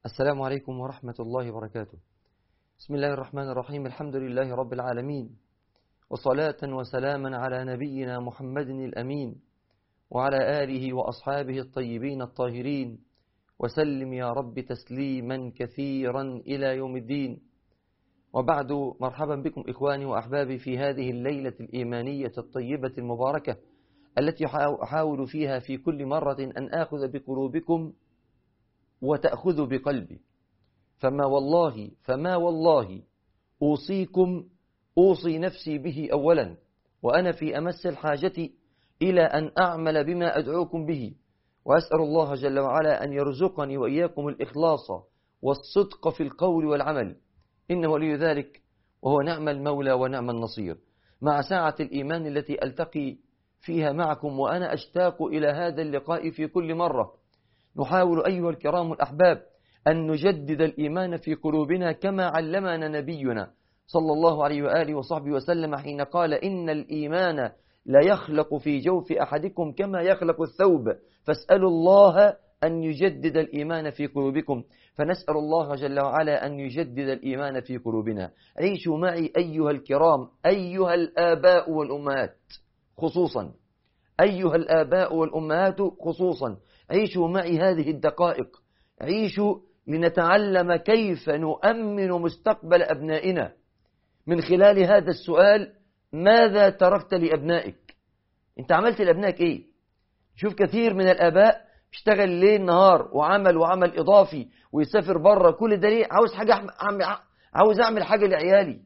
السلام عليكم ورحمة الله وبركاته بسم الله الرحمن الرحيم الحمد لله رب العالمين وصلاة وسلاما على نبينا محمد الأمين وعلى آله وأصحابه الطيبين الطاهرين وسلم يا رب تسليما كثيرا إلى يوم الدين وبعد مرحبا بكم إخواني وأحبابي في هذه الليلة الإيمانية الطيبة المباركة التي أحاول فيها في كل مرة أن آخذ بقلوبكم وتأخذ بقلبي فما والله فما والله أوصيكم أوصي نفسي به أولا وأنا في أمس الحاجة إلى أن أعمل بما أدعوكم به وأسأل الله جل وعلا أن يرزقني وإياكم الإخلاص والصدق في القول والعمل إنه ولي ذلك وهو نعم المولى ونعم النصير مع ساعة الإيمان التي ألتقي فيها معكم وأنا أشتاق إلى هذا اللقاء في كل مرة نحاول أيها الكرام الأحباب أن نجدد الإيمان في قلوبنا كما علمنا نبينا صلى الله عليه وآله وصحبه وسلم حين قال إن الإيمان لا يخلق في جوف أحدكم كما يخلق الثوب فاسألوا الله أن يجدد الإيمان في قلوبكم فنسأل الله جل وعلا أن يجدد الإيمان في قلوبنا عيشوا معي أيها الكرام أيها الآباء والأمهات خصوصا أيها الآباء والأمهات خصوصا عيشوا معي هذه الدقائق عيشوا لنتعلم كيف نؤمن مستقبل أبنائنا من خلال هذا السؤال ماذا تركت لأبنائك انت عملت لأبنائك ايه شوف كثير من الآباء اشتغل ليل نهار وعمل وعمل إضافي ويسافر بره كل ده ليه عاوز حاجة أعمل عاوز أعمل حاجة لعيالي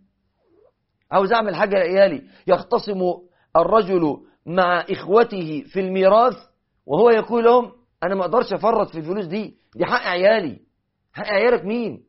عاوز أعمل حاجة لعيالي يختصم الرجل مع إخوته في الميراث وهو يقول لهم أنا ما أقدرش أفرط في الفلوس دي دي حق عيالي حق عيالك مين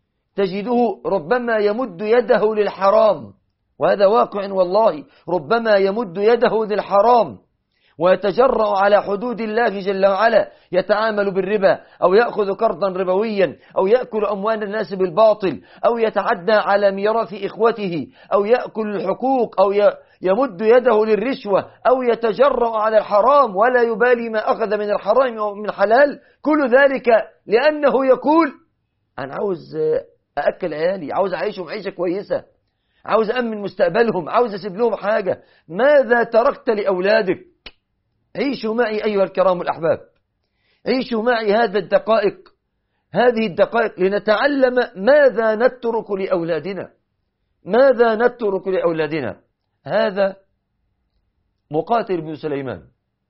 تجده ربما يمد يده للحرام وهذا واقع والله ربما يمد يده للحرام ويتجرأ على حدود الله جل وعلا يتعامل بالربا أو يأخذ قرضا ربويا أو يأكل أموال الناس بالباطل أو يتعدى على ميراث إخوته أو يأكل الحقوق أو يمد يده للرشوة أو يتجرأ على الحرام ولا يبالي ما أخذ من الحرام أو من حلال كل ذلك لأنه يقول أنا عاوز أأكل عيالي عاوز أعيشهم عيشة كويسة عاوز أمن مستقبلهم عاوز أسيب لهم حاجة ماذا تركت لأولادك عيشوا معي أيها الكرام الأحباب عيشوا معي هذا الدقائق هذه الدقائق لنتعلم ماذا نترك لأولادنا ماذا نترك لأولادنا هذا مقاتل بن سليمان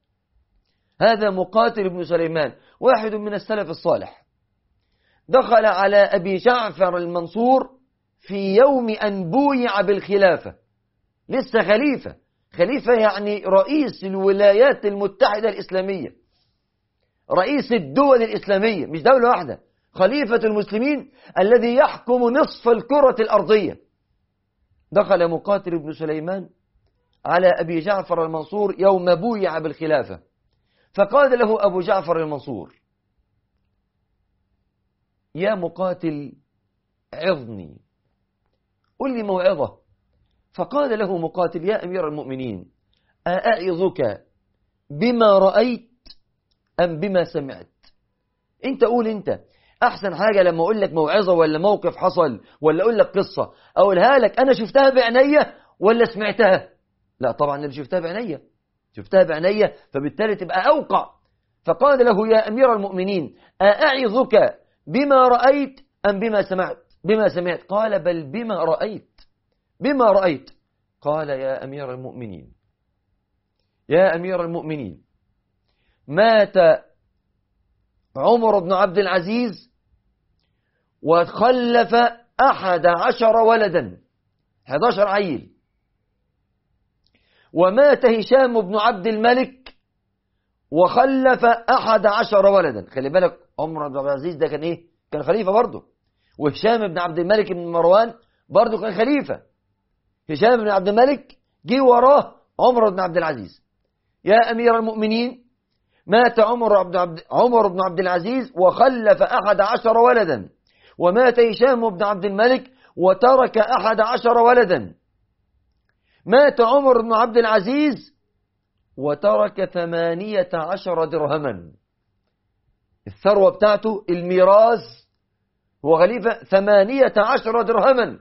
هذا مقاتل بن سليمان واحد من السلف الصالح دخل على أبي جعفر المنصور في يوم أن بويع بالخلافة لسه خليفة خليفة يعني رئيس الولايات المتحدة الإسلامية رئيس الدول الإسلامية مش دولة واحدة خليفة المسلمين الذي يحكم نصف الكرة الأرضية دخل مقاتل بن سليمان على أبي جعفر المنصور يوم بويع بالخلافة فقال له أبو جعفر المنصور يا مقاتل عظني قل لي موعظة فقال له مقاتل يا أمير المؤمنين أأعظك بما رأيت أم بما سمعت أنت قول أنت أحسن حاجة لما أقول لك موعظة ولا موقف حصل ولا أقول لك قصة أقولها لك أنا شفتها بعينيا ولا سمعتها لا طبعا اللي شفتها بعينيا شفتها بعينيا فبالتالي تبقى أوقع فقال له يا أمير المؤمنين أأعظك بما رأيت أم بما سمعت بما سمعت قال بل بما رأيت بما رأيت قال يا أمير المؤمنين يا أمير المؤمنين مات عمر بن عبد العزيز وخلف أحد عشر ولدا 11 عيل ومات هشام بن عبد الملك وخلف أحد عشر ولدا خلي بالك عمر بن عبد العزيز ده كان إيه كان خليفة برضه وهشام بن عبد الملك بن مروان برضه كان خليفة هشام بن عبد الملك جه وراه عمر بن عبد العزيز يا أمير المؤمنين مات عمر بن عبد عمر بن عبد العزيز وخلف أحد عشر ولدا ومات هشام بن عبد الملك وترك أحد عشر ولدا مات عمر بن عبد العزيز وترك ثمانية عشر درهما الثروة بتاعته الميراث هو خليفة ثمانية عشر درهما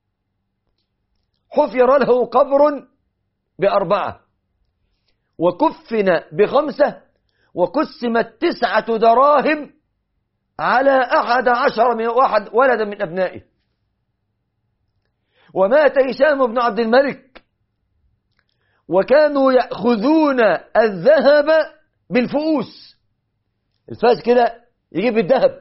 حفر له قبر بأربعة وكفن بخمسة وقسمت تسعة دراهم على أحد عشر من واحد ولدا من أبنائه ومات هشام بن عبد الملك وكانوا يأخذون الذهب بالفؤوس الفاس كده يجيب الذهب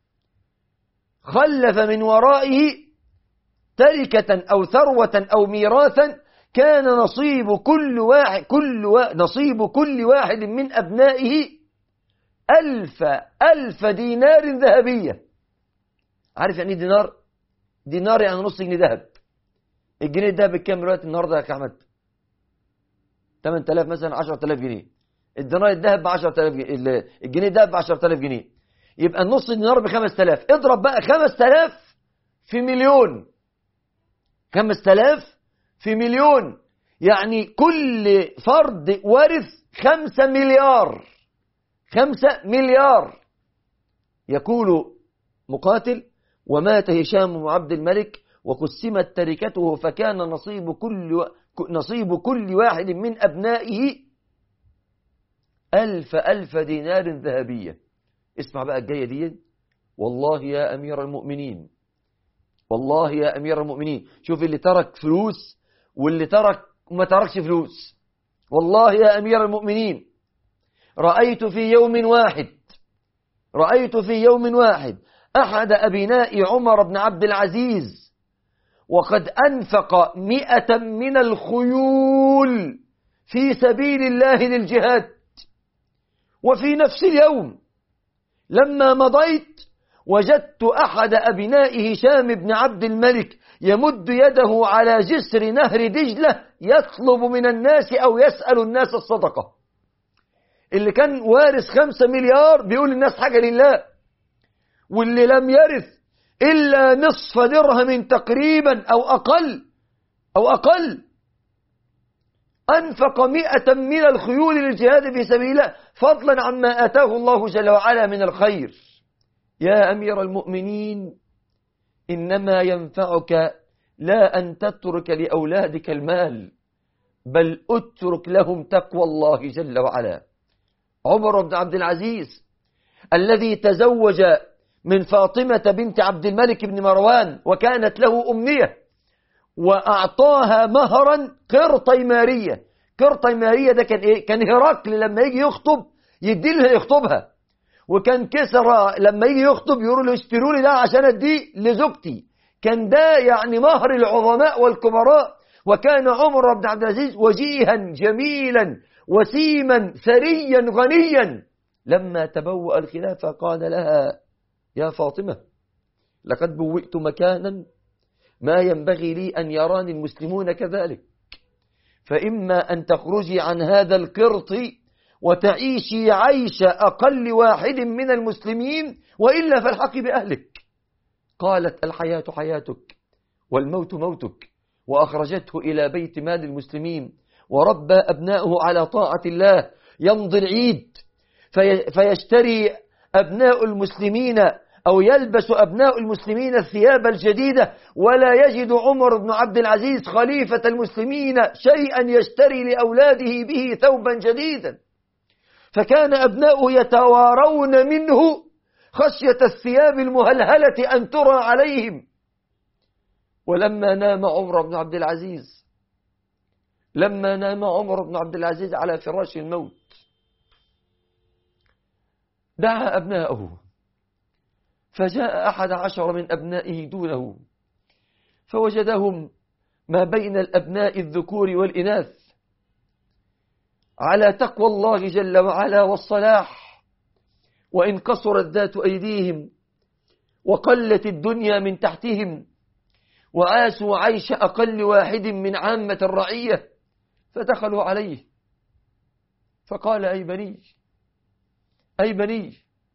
خلف من ورائه تركة أو ثروة أو ميراثا كان نصيب كل واحد كل وا... نصيب كل واحد من أبنائه ألف ألف دينار ذهبية عارف يعني دينار دينار يعني نص جنيه ذهب الجنيه ده بكام دلوقتي النهارده يا أحمد 8000 مثلا 10000 جنيه الدينار الذهب ب 10000 جنيه الجنيه الذهب ب 10000 جنيه يبقى النص دينار ب 5000 اضرب بقى 5000 في مليون 5000 في مليون يعني كل فرد ورث خمسة مليار خمسة مليار يقول مقاتل ومات هشام بن عبد الملك وقسمت تركته فكان نصيب كل نصيب كل واحد من أبنائه ألف ألف دينار ذهبية اسمع بقى الجاية دي والله يا أمير المؤمنين والله يا أمير المؤمنين شوف اللي ترك فلوس واللي ترك وما تركش فلوس والله يا أمير المؤمنين رأيت في يوم واحد رأيت في يوم واحد أحد أبناء عمر بن عبد العزيز وقد أنفق مئة من الخيول في سبيل الله للجهاد وفي نفس اليوم لما مضيت وجدت أحد أبناء هشام بن عبد الملك يمد يده على جسر نهر دجلة يطلب من الناس أو يسأل الناس الصدقة اللي كان وارث خمسة مليار بيقول للناس حاجة لله واللي لم يرث إلا نصف درهم تقريبا أو أقل أو أقل أنفق مئة من الخيول للجهاد في سبيل الله فضلا عما آتاه الله جل وعلا من الخير يا أمير المؤمنين إنما ينفعك لا أن تترك لأولادك المال بل اترك لهم تقوى الله جل وعلا عمر بن عبد العزيز الذي تزوج من فاطمة بنت عبد الملك بن مروان وكانت له أمنية وأعطاها مهرا قرطي مارية قرطي مارية ده كان إيه؟ كان هرقل لما يجي يخطب يديلها يخطبها وكان كسرى لما يجي يخطب يقولوا له اشتروا لي ده عشان اديه لزوجتي كان ده يعني مهر العظماء والكبراء وكان عمر بن عبد العزيز وجيها جميلا وسيما ثريا غنيا لما تبوأ الخلافة قال لها يا فاطمة لقد بوئت مكانا ما ينبغي لي أن يراني المسلمون كذلك فإما أن تخرجي عن هذا القرط وتعيشي عيش أقل واحد من المسلمين وإلا فالحق بأهلك قالت الحياة حياتك والموت موتك وأخرجته إلى بيت مال المسلمين وربى أبناؤه على طاعة الله يمضي العيد في فيشتري أبناء المسلمين أو يلبس أبناء المسلمين الثياب الجديدة ولا يجد عمر بن عبد العزيز خليفة المسلمين شيئا يشتري لأولاده به ثوبا جديدا فكان أبناؤه يتوارون منه خشية الثياب المهلهلة أن ترى عليهم ولما نام عمر بن عبد العزيز لما نام عمر بن عبد العزيز على فراش الموت دعا أبناءه فجاء أحد عشر من أبنائه دونه فوجدهم ما بين الأبناء الذكور والإناث على تقوى الله جل وعلا والصلاح وإن قصرت ذات أيديهم وقلت الدنيا من تحتهم وعاشوا عيش أقل واحد من عامة الرعية فدخلوا عليه فقال أي بني أي بني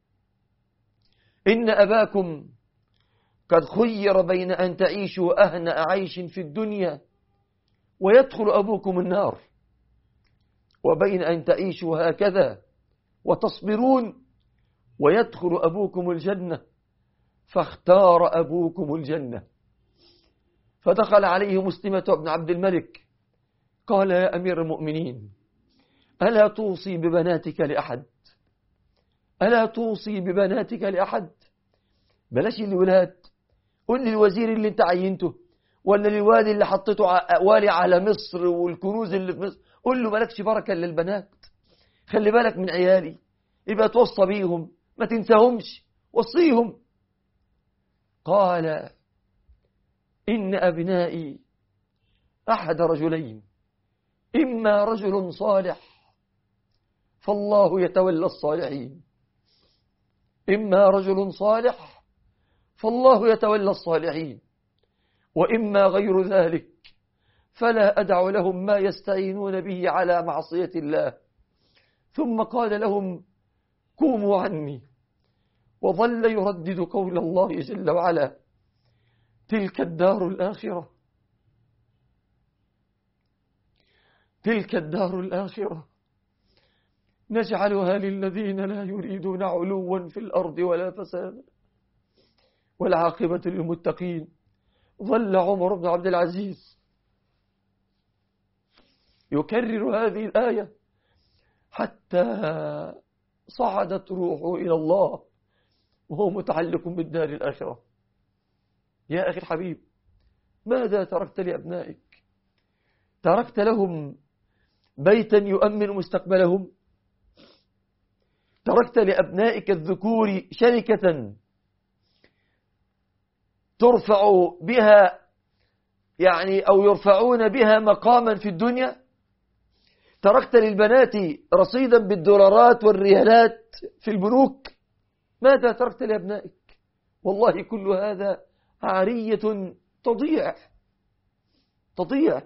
إن أباكم قد خير بين أن تعيشوا أهنأ عيش في الدنيا ويدخل أبوكم النار وبين أن تعيشوا هكذا وتصبرون ويدخل أبوكم الجنة فاختار أبوكم الجنة فدخل عليه مسلمة بن عبد الملك قال يا أمير المؤمنين ألا توصي ببناتك لأحد ألا توصي ببناتك لأحد بلاش الولاد قل لي الوزير اللي انت عينته ولا للوالي اللي حطيته والي على مصر والكنوز اللي في مصر قل له مالكش بركة للبنات خلي بالك من عيالي يبقى توصى بيهم ما تنساهمش وصيهم قال إن أبنائي أحد رجلين إما رجل صالح فالله يتولى الصالحين إما رجل صالح فالله يتولى الصالحين وإما غير ذلك فلا أدع لهم ما يستعينون به على معصية الله ثم قال لهم قوموا عني وظل يردد قول الله جل وعلا تلك الدار الآخرة تلك الدار الآخرة نجعلها للذين لا يريدون علوا في الأرض ولا فسادا والعاقبة للمتقين ظل عمر بن عبد العزيز يكرر هذه الآية حتى صعدت روحه إلى الله وهو متعلق بالدار الآخرة يا أخي الحبيب ماذا تركت لأبنائك تركت لهم بيتا يؤمن مستقبلهم تركت لأبنائك الذكور شركة ترفع بها يعني أو يرفعون بها مقاما في الدنيا تركت للبنات رصيدا بالدولارات والريالات في البنوك ماذا تركت لأبنائك والله كل هذا عارية تضيع تضيع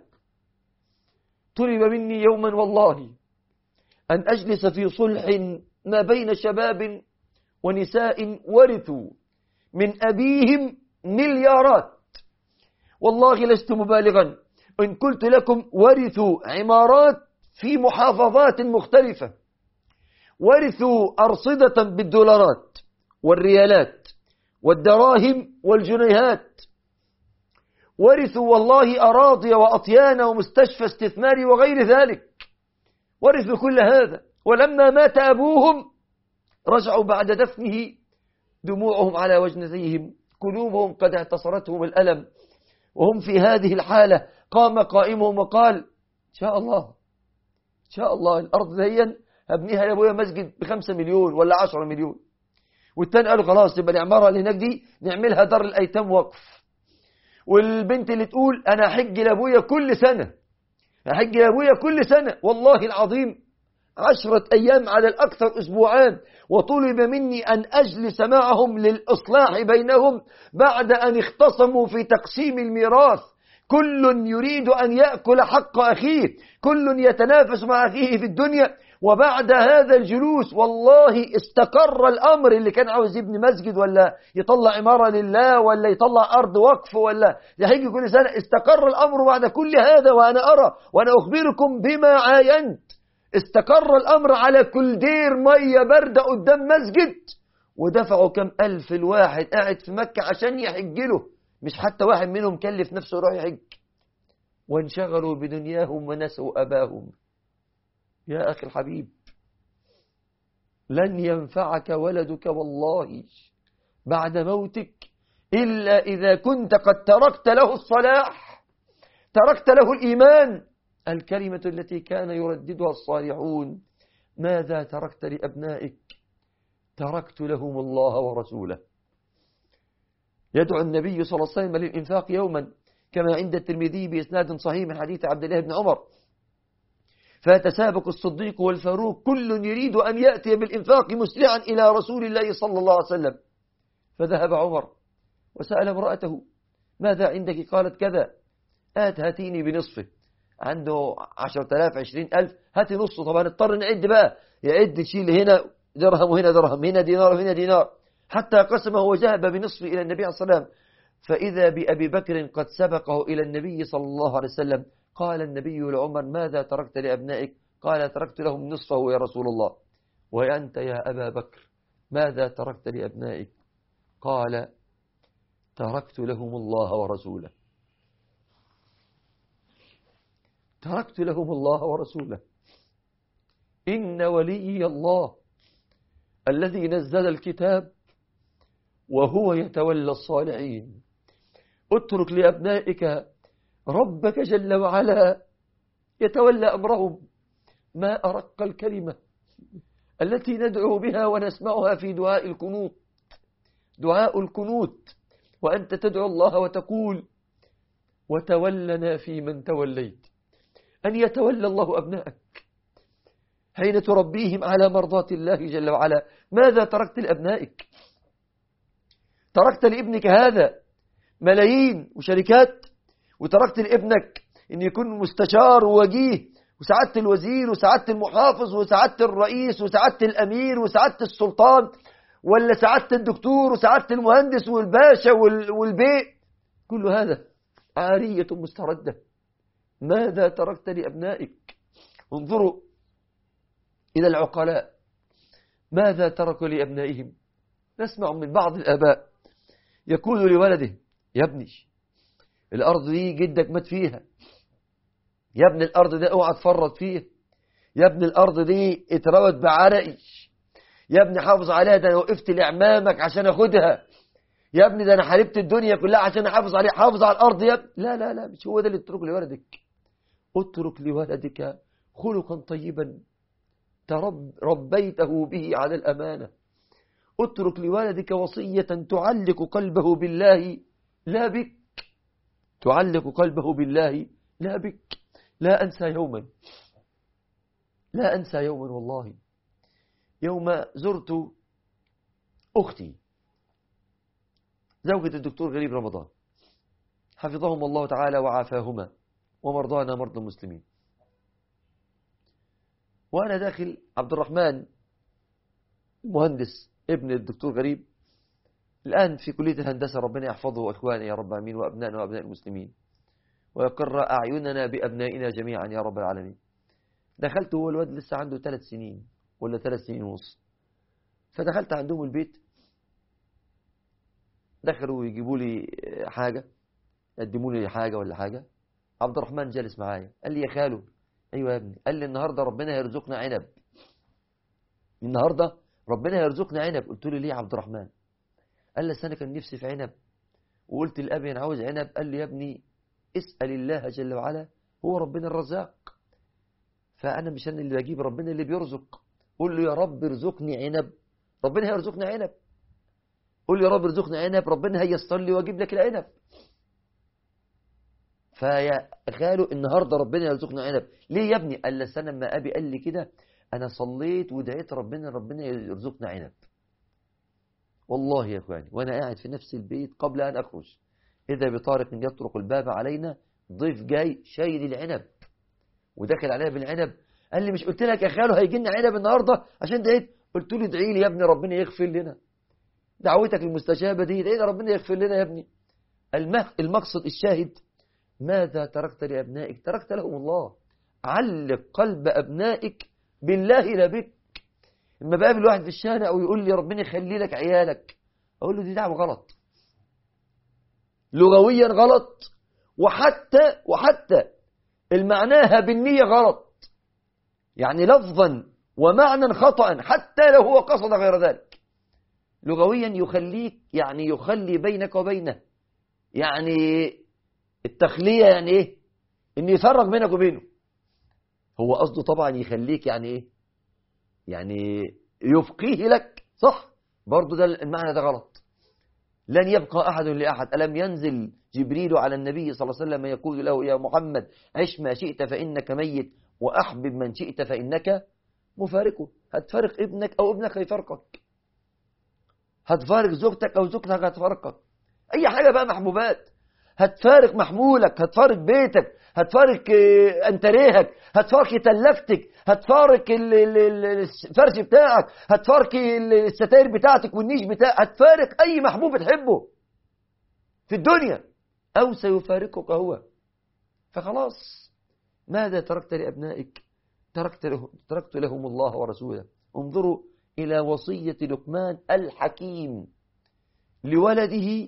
طلب مني يوما والله أن أجلس في صلح ما بين شباب ونساء ورثوا من أبيهم مليارات والله لست مبالغا إن قلت لكم ورثوا عمارات في محافظات مختلفة ورثوا أرصدة بالدولارات والريالات والدراهم والجنيهات ورثوا والله أراضي وأطيان ومستشفى استثماري وغير ذلك ورثوا كل هذا ولما مات أبوهم رجعوا بعد دفنه دموعهم على وجنتيهم قلوبهم قد اعتصرتهم الألم وهم في هذه الحالة قام قائمهم وقال إن شاء الله إن شاء الله الأرض دهيا هبنيها يا أبويا مسجد بخمسة مليون ولا عشرة مليون والتاني قالوا خلاص يبقى العمارة اللي هناك دي نعملها دار الأيتام وقف والبنت اللي تقول أنا أحج لأبويا كل سنة أحج لأبويا كل سنة والله العظيم عشرة أيام على الأكثر أسبوعان وطلب مني أن أجلس معهم للإصلاح بينهم بعد أن اختصموا في تقسيم الميراث كل يريد أن يأكل حق أخيه كل يتنافس مع أخيه في الدنيا وبعد هذا الجلوس والله استقر الأمر اللي كان عاوز يبني مسجد ولا يطلع عمارة لله ولا يطلع أرض وقف ولا يحيي كل سنة استقر الأمر بعد كل هذا وأنا أرى وأنا أخبركم بما عاينت استقر الأمر على كل دير مية باردة قدام مسجد ودفعوا كم ألف الواحد قاعد في مكة عشان يحج له مش حتى واحد منهم كلف نفسه يروح يحج وانشغلوا بدنياهم ونسوا أباهم يا أخي الحبيب لن ينفعك ولدك والله بعد موتك إلا إذا كنت قد تركت له الصلاح تركت له الإيمان الكلمة التي كان يرددها الصالحون ماذا تركت لأبنائك تركت لهم الله ورسوله يدعو النبي صلى الله عليه وسلم للإنفاق يوما كما عند الترمذي بإسناد صحيح من حديث عبد الله بن عمر فيتسابق الصديق والفاروق كل يريد أن يأتي بالإنفاق مسرعا إلى رسول الله صلى الله عليه وسلم فذهب عمر وسأل امرأته ماذا عندك قالت كذا آت هاتيني بنصفه عنده عشرة آلاف عشرين ألف هاتي نصه طبعا اضطر نعد بقى يعد يشيل هنا درهم وهنا درهم هنا دينار وهنا دينار حتى قسمه وذهب بنصفه إلى النبي عليه الصلاة والسلام فإذا بأبي بكر قد سبقه إلى النبي صلى الله عليه وسلم قال النبي لعمر ماذا تركت لأبنائك قال تركت لهم نصفه يا رسول الله وأنت يا أبا بكر ماذا تركت لأبنائك قال تركت لهم الله ورسوله تركت لهم الله ورسوله إن ولي الله الذي نزل الكتاب وهو يتولى الصالحين اترك لأبنائك ربك جل وعلا يتولى أمرهم ما أرق الكلمة التي ندعو بها ونسمعها في دعاء الكنوت دعاء الكنوت وأنت تدعو الله وتقول وتولنا في من توليت أن يتولى الله أبنائك حين تربيهم على مرضاة الله جل وعلا ماذا تركت لأبنائك تركت لابنك هذا ملايين وشركات وتركت لابنك أن يكون مستشار ووجيه وسعادة الوزير وسعادة المحافظ وسعادة الرئيس وسعادة الأمير وسعادة السلطان ولا سعادة الدكتور وسعادة المهندس والباشا والبيء كل هذا عارية مستردة ماذا تركت لأبنائك انظروا إلى العقلاء ماذا تركوا لأبنائهم نسمع من بعض الآباء يقول لولده يا ابني الأرض دي جدك مات فيها يا ابن الأرض دي اوعى تفرط فيها يا ابن الأرض دي اتروت بعرقي يا ابني حافظ عليها ده انا وقفت لعمامك عشان اخدها يا ابني ده انا حاربت الدنيا كلها عشان احافظ عليها حافظ على الارض يا ابني لا لا لا مش هو ده اللي تتركه لولدك اترك لولدك خلقا طيبا ترب ربيته به على الأمانة اترك لولدك وصية تعلق قلبه بالله لا بك تعلق قلبه بالله لا بك لا أنسى يوما لا أنسى يوما والله يوم زرت أختي زوجة الدكتور غريب رمضان حفظهم الله تعالى وعافاهما ومرضانا مرضى المسلمين وأنا داخل عبد الرحمن مهندس ابن الدكتور غريب الآن في كلية الهندسة ربنا يحفظه وإخواني يا رب أمين وأبنائنا وأبناء المسلمين ويقر أعيننا بأبنائنا جميعا يا رب العالمين دخلت هو الواد لسه عنده ثلاث سنين ولا ثلاث سنين ونص فدخلت عندهم البيت دخلوا يجيبوا لي حاجة يقدموا لي حاجة ولا حاجة عبد الرحمن جالس معايا قال لي يا خالو ايوه يا ابني قال لي النهارده ربنا هيرزقنا عنب النهارده ربنا هيرزقنا عنب قلت له ليه يا عبد الرحمن قال لي انا كان نفسي في عنب وقلت لابي انا عاوز عنب قال لي يا ابني اسال الله جل وعلا هو ربنا الرزاق فانا مش انا اللي بجيب ربنا اللي بيرزق قول له يا رب ارزقني عنب ربنا هيرزقني عنب قول له يا رب ارزقني عنب ربنا هيسر لي واجيب لك العنب فيا خالو النهارده ربنا يرزقنا عنب ليه يا ابني قال لي انا لما ابي قال لي كده انا صليت ودعيت ربنا ربنا يرزقنا عنب والله يا اخواني وانا قاعد في نفس البيت قبل ان اخرج اذا بطارق يطرق الباب علينا ضيف جاي شايل العنب ودخل علينا بالعنب قال لي مش قلت لك يا خالو هيجي لنا عنب النهارده عشان دعيت قلت له ادعي لي يا ابني ربنا يغفر لنا دعوتك المستجابه دي ادعي ربنا يغفر لنا يا ابني المقصد الشاهد ماذا تركت لأبنائك تركت لهم الله علق قلب أبنائك بالله لا بك لما بقابل واحد في الشارع ويقول لي ربنا يخلي لك عيالك أقول له دي دعوة غلط لغويا غلط وحتى وحتى المعناها بالنية غلط يعني لفظا ومعنى خطأ حتى لو هو قصد غير ذلك لغويا يخليك يعني يخلي بينك وبينه يعني التخلية يعني ايه ان يفرق بينك وبينه هو قصده طبعا يخليك يعني ايه يعني يفقيه لك صح برضه ده المعنى ده غلط لن يبقى أحد لأحد ألم ينزل جبريل على النبي صلى الله عليه وسلم يقول له يا محمد عش ما شئت فإنك ميت وأحبب من شئت فإنك مفارقه هتفارق ابنك أو ابنك هيفارقك هتفارق زوجتك أو زوجتك هتفارقك أي حاجة بقى محبوبات هتفارق محمولك هتفارق بيتك هتفارق انتريهك هتفارق تلفتك هتفارق الفرش بتاعك هتفارق الستاير بتاعتك والنيش بتاعك هتفارق اي محبوب بتحبه في الدنيا او سيفارقك هو فخلاص ماذا تركت لابنائك تركت لهم تركت لهم الله ورسوله انظروا الى وصيه لقمان الحكيم لولده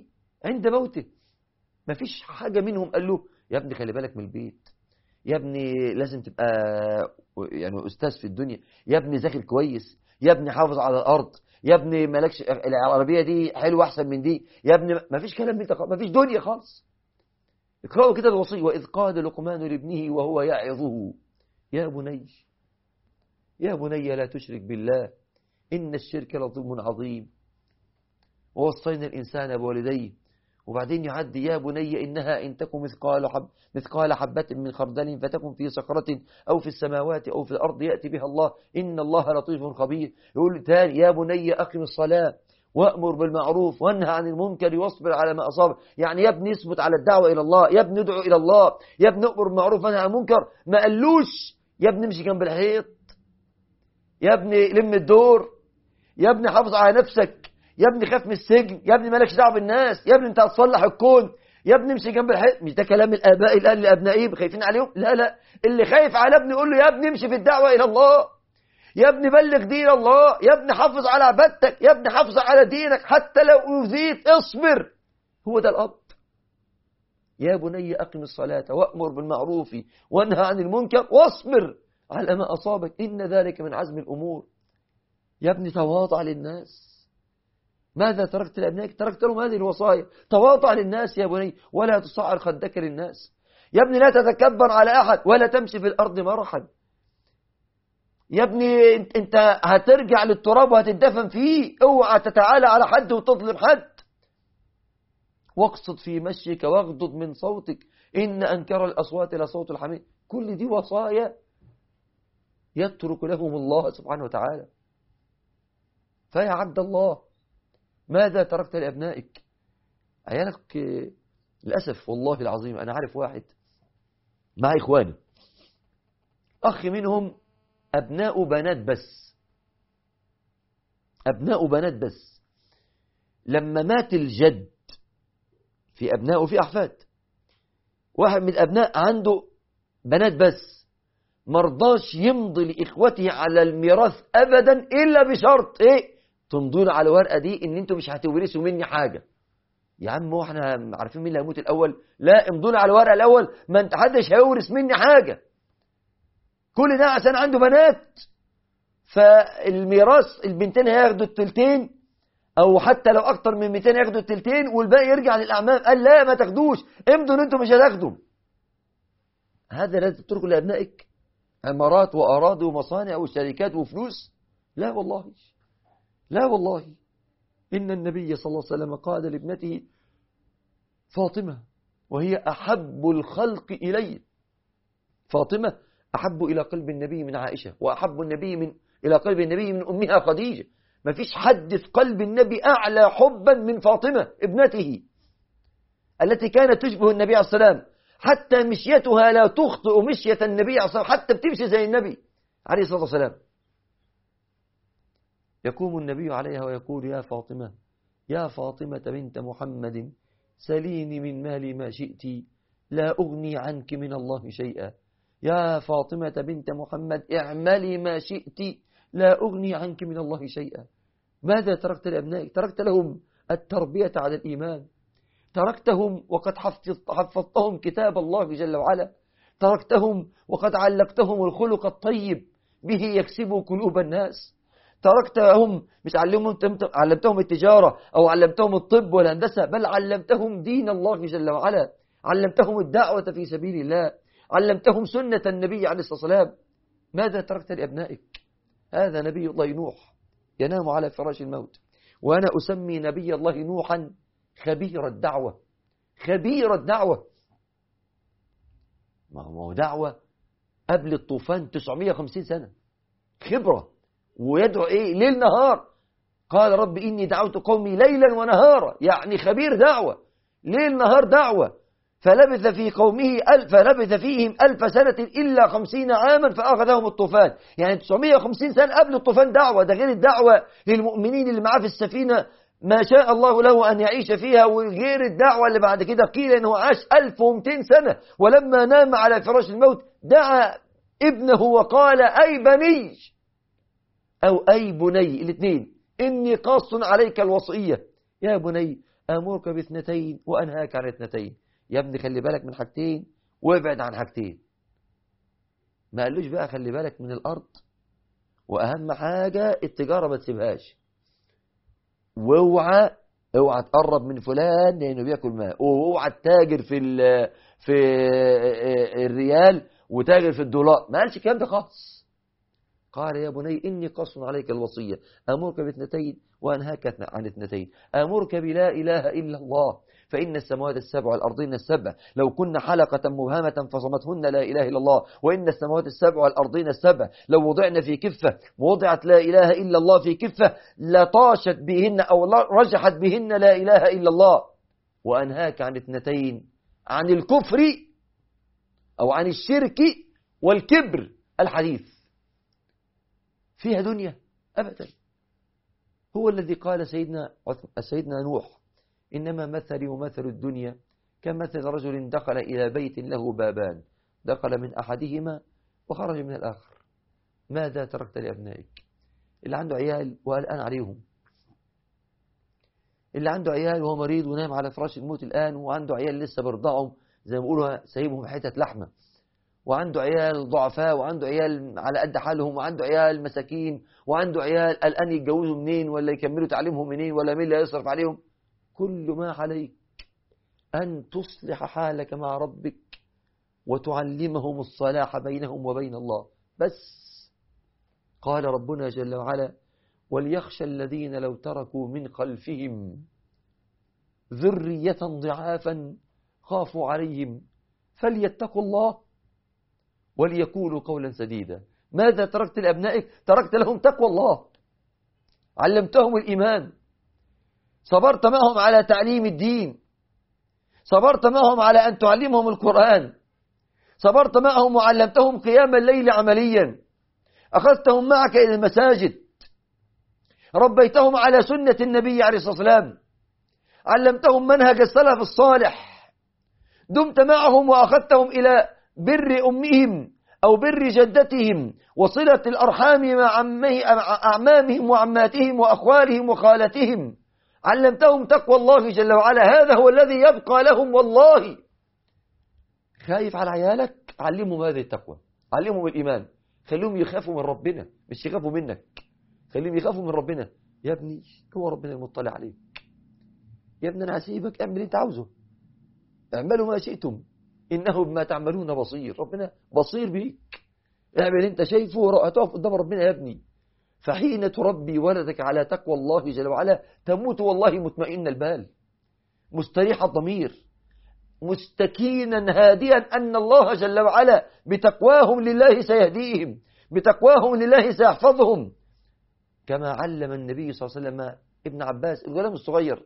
عند موته ما فيش حاجة منهم قال له يا ابني خلي بالك من البيت يا ابني لازم تبقى يعني أستاذ في الدنيا يا ابني ذاكر كويس يا ابني حافظ على الأرض يا ابني مالكش العربية دي حلوة أحسن من دي يا ابني ما فيش كلام من ما فيش دنيا خالص اقرأوا كده الوصية وإذ قال لقمان لابنه وهو يعظه يا بني يا بني لا تشرك بالله إن الشرك لظلم عظيم ووصينا الإنسان بوالديه وبعدين يعدي يا بني إنها إن تكن مثقال, حب مثقال حبة من خردل فتكن في صخرة أو في السماوات أو في الأرض يأتي بها الله إن الله لطيف خبير يقول تاني يا بني أقم الصلاة وأمر بالمعروف وانهى عن المنكر واصبر على ما أصاب يعني يا ابني اثبت على الدعوة إلى الله يا ابني ادعو إلى الله يا ابني أمر بالمعروف وانهى عن المنكر ما قالوش يا ابني امشي جنب الحيط يا ابني لم الدور يا ابني حافظ على نفسك يا ابني خاف من السجن يا ابني مالكش دعوه بالناس يا ابني انت هتصلح الكون يا ابني امشي جنب الحيط مش ده كلام الاباء اللي قال لابنائهم خايفين عليهم لا لا اللي خايف على ابني يقول له يا ابني امشي في الدعوه الى الله يا ابني بلغ دين الله يا ابني حافظ على عبادتك يا ابني حافظ على دينك حتى لو أوذيت اصبر هو ده الأب يا بني أقم الصلاة وأمر بالمعروف وانهى عن المنكر واصبر على ما أصابك إن ذلك من عزم الأمور يا ابني تواضع للناس ماذا تركت لأبنائك تركت لهم هذه الوصايا تواضع للناس يا بني ولا تصعر خدك للناس يا ابني لا تتكبر على أحد ولا تمشي في الأرض مرحا يا ابني انت هترجع للتراب وهتدفن فيه اوعى تتعالى على حد وتظلم حد واقصد في مشيك واغضض من صوتك إن أنكر الأصوات لصوت الحميد كل دي وصايا يترك لهم الله سبحانه وتعالى فيا عبد الله ماذا تركت لأبنائك عيالك للأسف والله العظيم أنا عارف واحد مع إخواني أخ منهم أبناء بنات بس أبناء بنات بس لما مات الجد في أبناء وفي أحفاد واحد من الأبناء عنده بنات بس مرضاش يمضي لإخوته على الميراث أبدا إلا بشرط إيه تمضون على الورقة دي إن أنتم مش هتورثوا مني حاجة يا عم هو احنا عارفين مين اللي هيموت الأول لا امضون على الورقة الأول ما انت حدش هيورث مني حاجة كل ده عشان عنده بنات فالميراث البنتين هياخدوا التلتين او حتى لو اكتر من 200 ياخدوا التلتين والباقي يرجع للاعمام قال لا ما تاخدوش امضوا ان انتم مش هتاخدوا هذا لازم تتركوا لابنائك عمارات واراضي ومصانع وشركات وفلوس لا والله لا والله ان النبي صلى الله عليه وسلم قال لابنته فاطمه وهي احب الخلق الي فاطمه أحب إلى قلب النبي من عائشة وأحب النبي من إلى قلب النبي من أمها خديجة ما فيش حد في قلب النبي أعلى حبا من فاطمة ابنته التي كانت تشبه النبي عليه السلام حتى مشيتها لا تخطئ مشية النبي عليه السلام حتى بتمشي زي النبي عليه الصلاة والسلام يقوم النبي عليها ويقول يا فاطمة يا فاطمة بنت محمد سليني من مالي ما شئت لا أغني عنك من الله شيئا يا فاطمة بنت محمد اعملي ما شئت لا أغني عنك من الله شيئا ماذا تركت لأبنائك تركت لهم التربية على الإيمان تركتهم وقد حفظتهم كتاب الله جل وعلا تركتهم وقد علقتهم الخلق الطيب به يكسبوا قلوب الناس تركتهم مش علمهم علمتهم التجارة أو علمتهم الطب والهندسة بل علمتهم دين الله جل وعلا علمتهم الدعوة في سبيل الله علمتهم سنة النبي عليه الصلاة والسلام ماذا تركت لأبنائك هذا نبي الله نوح ينام على فراش الموت وأنا أسمي نبي الله نوحا خبير الدعوة خبير الدعوة ما هو دعوة قبل الطوفان 950 سنة خبرة ويدعو إيه ليل نهار قال رب إني دعوت قومي ليلا ونهارا يعني خبير دعوة ليل نهار دعوة فلبث في قومه ألف فلبث فيهم ألف سنة إلا خمسين عاما فأخذهم الطوفان يعني 950 سنة قبل الطوفان دعوة ده غير الدعوة للمؤمنين اللي معاه في السفينة ما شاء الله له أن يعيش فيها وغير الدعوة اللي بعد كده قيل أنه عاش 1200 سنة ولما نام على فراش الموت دعا ابنه وقال أي بني أو أي بني الاثنين إني قاص عليك الوصية يا بني آمرك باثنتين وأنهاك عن اثنتين يا ابني خلي بالك من حاجتين وابعد عن حاجتين ما قالوش بقى خلي بالك من الأرض وأهم حاجة التجارة ما تسيبهاش واوعى اوعى تقرب من فلان لأنه بياكل ماء واوعى تتاجر في في الريال وتاجر في الدولار ما قالش الكلام ده خالص قال يا بني إني قص عليك الوصية أمرك باثنتين وأنهاك عن اثنتين أمرك بلا إله إلا الله فإن السماوات السبع والأرضين السبع لو كن حلقة مبهمة فصمتهن لا إله إلا الله وإن السماوات السبع والأرضين السبع لو وضعن في كفة ووضعت لا إله إلا الله في كفة لطاشت بهن أو رجحت بهن لا إله إلا الله وأنهاك عن اثنتين عن الكفر أو عن الشرك والكبر الحديث فيها دنيا أبدا هو الذي قال سيدنا سيدنا نوح إنما مثلي ومثل الدنيا كمثل رجل دخل إلى بيت له بابان دخل من أحدهما وخرج من الآخر ماذا تركت لأبنائك اللي عنده عيال وقلقان عليهم اللي عنده عيال وهو مريض ونام على فراش الموت الآن وعنده عيال لسه برضعهم زي ما بيقولوا سايبهم حتة لحمة وعنده عيال ضعفاء وعنده عيال على قد حالهم وعنده عيال مساكين وعنده عيال الآن يتجوزوا منين ولا يكملوا تعليمهم منين ولا مين اللي يصرف عليهم كل ما عليك أن تصلح حالك مع ربك وتعلمهم الصلاح بينهم وبين الله بس قال ربنا جل وعلا وليخشى الذين لو تركوا من خلفهم ذرية ضعافا خافوا عليهم فليتقوا الله وليقولوا قولا سديدا ماذا تركت لأبنائك تركت لهم تقوى الله علمتهم الإيمان صبرت معهم على تعليم الدين صبرت معهم على أن تعلمهم القرآن صبرت معهم وعلمتهم قيام الليل عمليا أخذتهم معك إلى المساجد ربيتهم على سنة النبي عليه الصلاة والسلام علمتهم منهج السلف الصالح دمت معهم وأخذتهم إلى بر أمهم أو بر جدتهم وصلة الأرحام مع أعمامهم وعماتهم وأخوالهم وخالتهم علمتهم تقوى الله جل وعلا هذا هو الذي يبقى لهم والله خايف على عيالك علمهم هذه التقوى علمهم الإيمان خليهم يخافوا من ربنا مش يخافوا منك خليهم يخافوا من ربنا يا ابني هو ربنا المطلع عليك يا ابني أنا هسيبك اعمل اللي أنت عاوزه اعملوا ما شئتم إنه بما تعملون بصير ربنا بصير بيك اعمل انت شايفه هتقف قدام ربنا يا ابني فحين تربي ولدك على تقوى الله جل وعلا تموت والله مطمئن البال مستريح الضمير مستكينا هاديا أن الله جل وعلا بتقواهم لله سيهديهم بتقواهم لله سيحفظهم كما علم النبي صلى الله عليه وسلم ابن عباس الغلام الصغير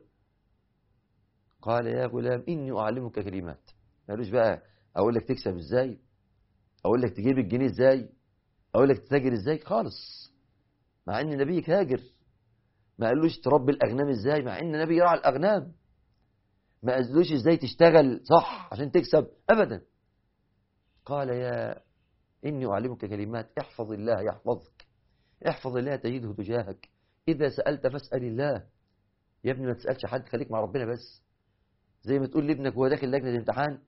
قال يا غلام إني أعلمك كلمات مالوش بقى اقول لك تكسب ازاي اقول لك تجيب الجنيه ازاي اقول لك تتاجر ازاي خالص مع ان نبيك هاجر ما قالوش تربي الاغنام ازاي مع ان النبي يرعى الاغنام ما قالوش ازاي تشتغل صح عشان تكسب ابدا قال يا اني اعلمك كلمات احفظ الله يحفظك احفظ الله تجده تجاهك اذا سالت فاسال الله يا ابني ما تسالش حد خليك مع ربنا بس زي ما تقول لابنك وهو داخل لجنه امتحان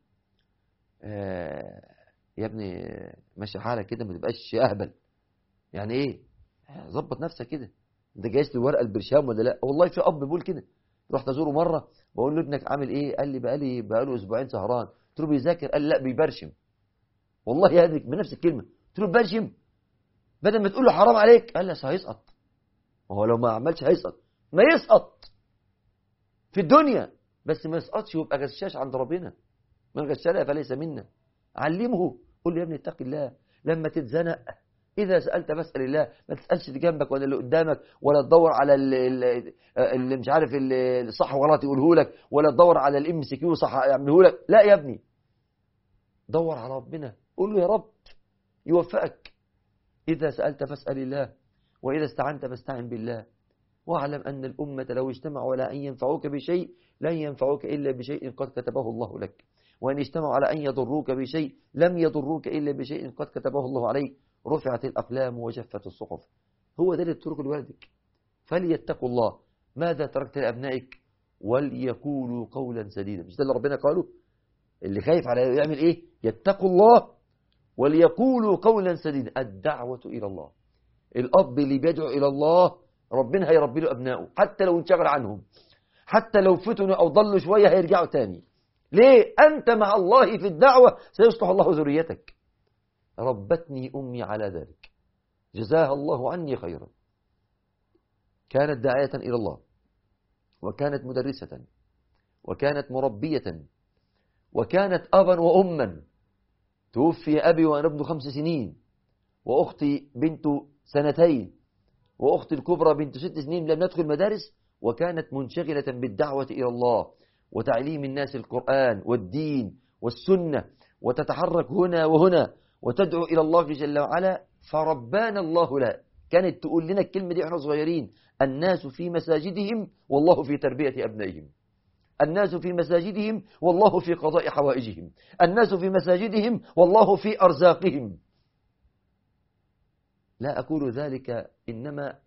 آه، يا ابني ماشي حالك كده ما تبقاش اهبل يعني ايه ظبط نفسك كده انت جايز الورقه البرشام ولا لا والله في اب بيقول كده رحت ازوره مره بقول له ابنك عامل ايه قال لي بقالي بقاله اسبوعين سهران قلت له بيذاكر قال لي لا بيبرشم والله هذه بنفس الكلمه قلت له بيبرشم بدل ما تقول له حرام عليك قال لي هيسقط هو لو ما عملش هيسقط ما يسقط في الدنيا بس ما يسقطش ويبقى غشاش عند ربنا من غشنا فليس منا علمه قل له يا ابني اتق الله لما تتزنق إذا سألت فاسأل الله ما تسألش اللي جنبك ولا اللي قدامك ولا تدور على اللي, اللي مش عارف اللي صح وغلط يقوله لك ولا تدور على الام سي كيو صح يعمله لك لا يا ابني دور على ربنا قول له يا رب يوفقك إذا سألت فاسأل الله وإذا استعنت فاستعن بالله واعلم أن الأمة لو اجتمعوا على أن ينفعوك بشيء لن ينفعوك إلا بشيء قد كتبه الله لك وإن اجتمعوا على أن يضروك بشيء لم يضروك إلا بشيء قد كتبه الله عليك رفعت الأقلام وجفت الصحف هو ده اللي تترك لولدك فليتقوا الله ماذا تركت لأبنائك وليقولوا قولا سديدا مش ده اللي ربنا قاله اللي خايف على يعمل ايه يتقوا الله وليقولوا قولا سديدا الدعوة إلى الله الأب اللي بيدعو إلى الله ربنا هيربي له أبنائه حتى لو انشغل عنهم حتى لو فتنوا أو ضلوا شوية هيرجعوا تاني ليه أنت مع الله في الدعوة سيصلح الله ذريتك ربتني أمي على ذلك جزاها الله عني خيرا كانت داعية إلى الله وكانت مدرسة وكانت مربية وكانت أبا وأما توفي أبي وأنا ابن خمس سنين وأختي بنت سنتين وأختي الكبرى بنت ست سنين لم ندخل مدارس وكانت منشغلة بالدعوة إلى الله وتعليم الناس القرآن والدين والسنة وتتحرك هنا وهنا وتدعو إلى الله جل وعلا فربانا الله لا كانت تقول لنا الكلمة دي احنا صغيرين الناس في مساجدهم والله في تربية أبنائهم الناس في مساجدهم والله في قضاء حوائجهم الناس في مساجدهم والله في أرزاقهم لا أقول ذلك إنما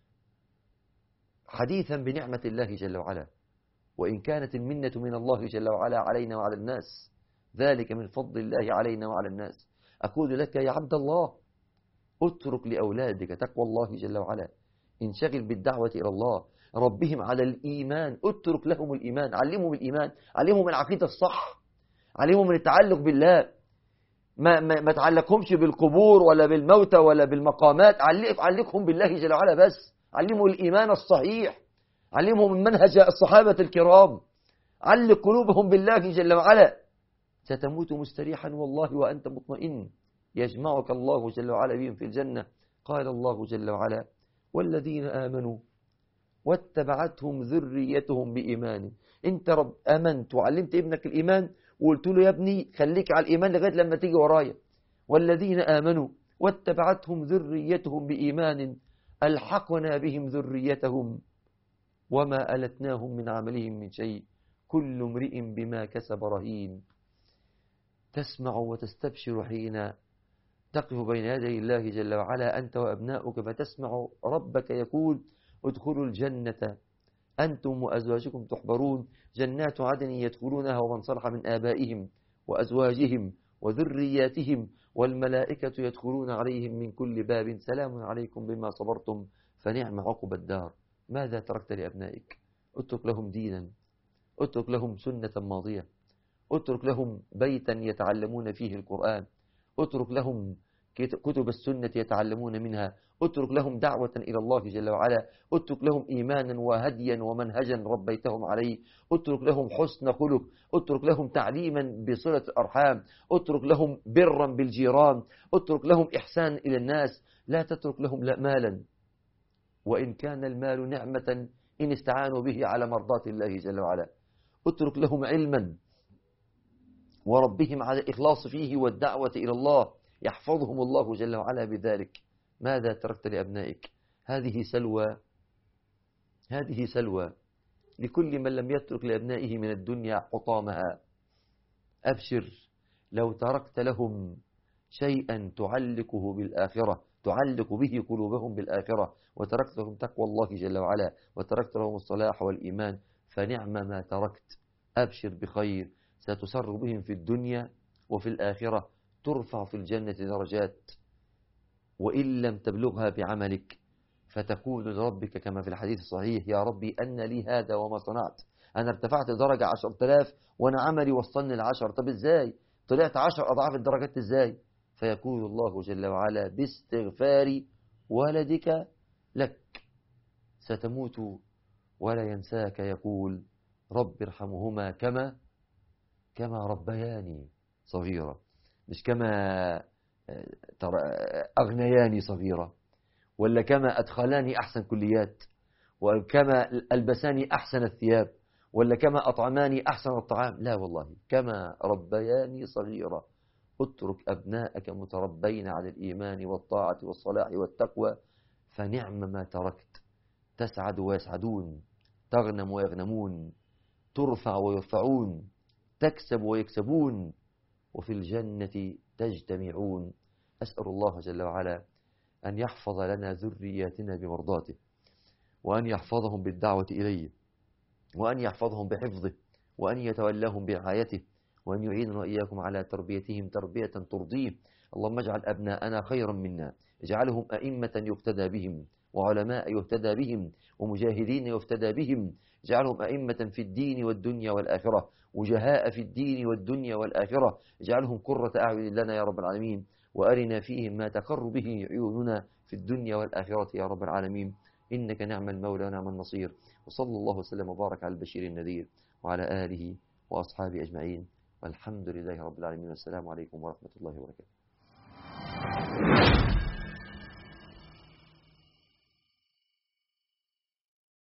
حديثا بنعمة الله جل وعلا وإن كانت المنة من الله جل وعلا علينا وعلى الناس ذلك من فضل الله علينا وعلى الناس أقول لك يا عبد الله اترك لأولادك تقوى الله جل وعلا انشغل بالدعوة إلى الله ربهم على الإيمان اترك لهم الإيمان علمهم الإيمان علمهم العقيدة الصح علمهم التعلق بالله ما, ما, ما تعلقهمش بالقبور ولا بالموتى ولا بالمقامات علق علقهم بالله جل وعلا بس علمهم الإيمان الصحيح علمهم منهج الصحابة الكرام علق قلوبهم بالله جل وعلا ستموت مستريحا والله وأنت مطمئن يجمعك الله جل وعلا بهم في الجنة قال الله جل وعلا والذين آمنوا واتبعتهم ذريتهم بإيمان انت رب أمنت وعلمت ابنك الإيمان وقلت له يا ابني خليك على الإيمان لغاية لما تيجي ورايا والذين آمنوا واتبعتهم ذريتهم بإيمان ألحقنا بهم ذريتهم وما ألتناهم من عملهم من شيء كل امرئ بما كسب رهين تسمع وتستبشر حين تقف بين يدي الله جل وعلا أنت وأبناؤك فتسمع ربك يقول ادخلوا الجنة أنتم وأزواجكم تحبرون جنات عدن يدخلونها ومن صلح من آبائهم وأزواجهم وذرياتهم والملائكة يدخلون عليهم من كل باب سلام عليكم بما صبرتم فنعم عقب الدار ماذا تركت لأبنائك اترك لهم دينا اترك لهم سنة ماضية اترك لهم بيتا يتعلمون فيه القرآن اترك لهم كتب السنة يتعلمون منها اترك لهم دعوة إلى الله جل وعلا اترك لهم إيمانا وهديا ومنهجا ربيتهم عليه اترك لهم حسن خلق اترك لهم تعليما بصلة الأرحام اترك لهم برا بالجيران اترك لهم إحسان إلى الناس لا تترك لهم لا مالا وإن كان المال نعمة إن استعانوا به على مرضاة الله جل وعلا اترك لهم علما وربهم على الإخلاص فيه والدعوة إلى الله يحفظهم الله جل وعلا بذلك ماذا تركت لأبنائك هذه سلوى هذه سلوى لكل من لم يترك لأبنائه من الدنيا حطامها أبشر لو تركت لهم شيئا تعلقه بالآخرة تعلق به قلوبهم بالآخرة وتركت لهم تقوى الله جل وعلا وتركت لهم الصلاح والإيمان فنعم ما تركت أبشر بخير ستسر بهم في الدنيا وفي الآخرة ترفع في الجنة درجات وإن لم تبلغها بعملك فتقول لربك كما في الحديث الصحيح يا ربي أن لي هذا وما صنعت أنا ارتفعت درجة عشر تلاف وأنا عملي وصلني العشر طب إزاي طلعت عشر أضعاف الدرجات إزاي فيقول الله جل وعلا باستغفار ولدك لك ستموت ولا ينساك يقول رب ارحمهما كما كما ربياني صغيرة مش كما أغنياني صغيرة ولا كما أدخلاني أحسن كليات وكما ألبساني أحسن الثياب ولا كما أطعماني أحسن الطعام لا والله كما ربياني صغيرة اترك أبناءك متربين على الإيمان والطاعة والصلاح والتقوى فنعم ما تركت تسعد ويسعدون تغنم ويغنمون ترفع ويرفعون تكسب ويكسبون وفي الجنة تجتمعون أسأل الله جل وعلا أن يحفظ لنا ذرياتنا بمرضاته وأن يحفظهم بالدعوة إليه وأن يحفظهم بحفظه وأن يتولاهم برعايته وأن يعيننا وإياكم على تربيتهم تربية ترضيه اللهم اجعل أبناءنا خيرا منا اجعلهم أئمة يقتدى بهم وعلماء يهتدى بهم ومجاهدين يفتدى بهم اجعلهم أئمة في الدين والدنيا والآخرة وجهاء في الدين والدنيا والآخرة اجعلهم قرة أعين لنا يا رب العالمين وأرنا فيهم ما تقر به عيوننا في الدنيا والآخرة يا رب العالمين إنك نعم المولى ونعم النصير وصلى الله وسلم وبارك على البشير النذير وعلى آله وأصحابه أجمعين والحمد لله رب العالمين والسلام عليكم ورحمة الله وبركاته